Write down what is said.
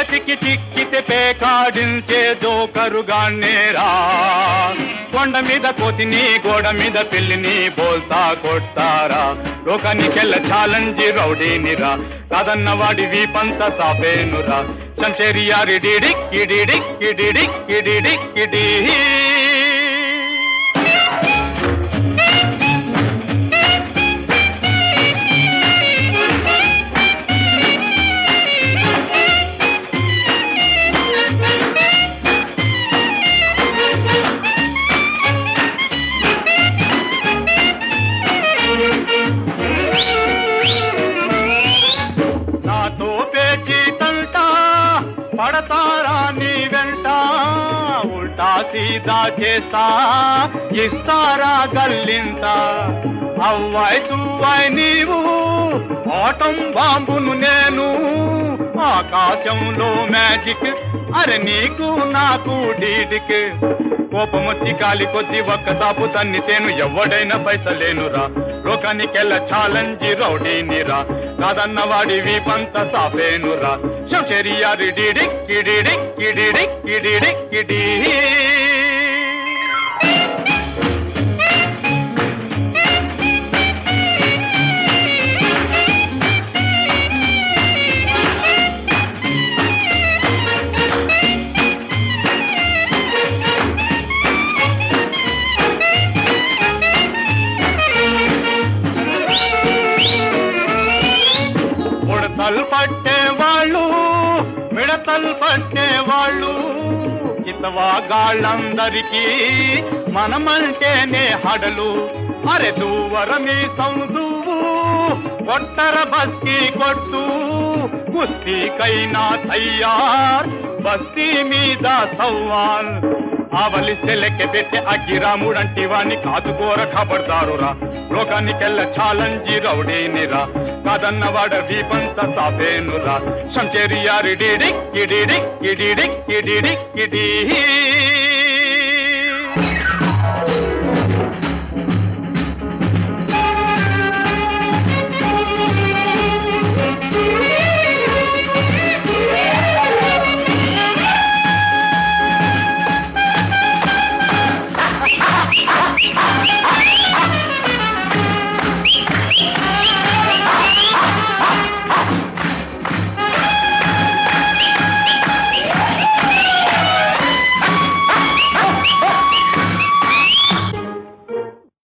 చేతికి చిక్కితే పేకాడించే జోకరుగానేరా కొండ మీద కోతిని గోడ మీద పిల్లిని బోల్తా కొట్టారా లోకానికెళ్ళ ఛాలెంజ్ రౌడీనిరా కాదన్న వాడి వీపంత సాపేనురా శంషేరియారి డిడిక్ కిడిడిక్ కిడిడిక్ కిడిడిక్ కిడి నాతో పేచి తంట పడతారా నీ వెంట ఉల్టా సీదా చేస్తా ఇస్తారా గల్లింత అవ్వాయి తువ్వాయి నీవు ఆటం బాంబును నేను ఆకాశంలో మ్యాజిక్ అరే నీకు నాకు డీడిక్ కోపమొచ్చి గాలి కొద్ది ఒక్క తాపు తన్నితేను ఎవడైనా పైసలేనురా లోకానికెళ్ళ ఛాలెంజ్ రౌడీనిరా కాదన్న వాడి వీపంత సాపేనురా శంషరియారి డిడిక్ కిడిడిక్ కిడిడిక్ కిడిడిక్ కిడి ఉడతలు పట్టేవాళ్ళు మిడతలు పట్టేవాళ్ళు కితవాగాళ్ళందరికీ మనమంటేనే హడలు అరె దూవరమి సౌదువు కొట్టర బస్తీ కొట్టు కుస్తీకైనా తయ్యార్ బస్తీ మీద సవ్వాల్ ఆవలిస్తే లెక్క పెట్టి అగ్గిరాముడంటి వాణ్ణి కాదుకోర ఖబర్దారురా లోకానికెళ్ళ ఛాలెంజి రౌడీనిరా కాదన్న వాడ వీపంత సాపేనురా శంచేరియారి డిడిక్ కిడిడిక్ కిడిడిక్ కిడిడిక్ కిడి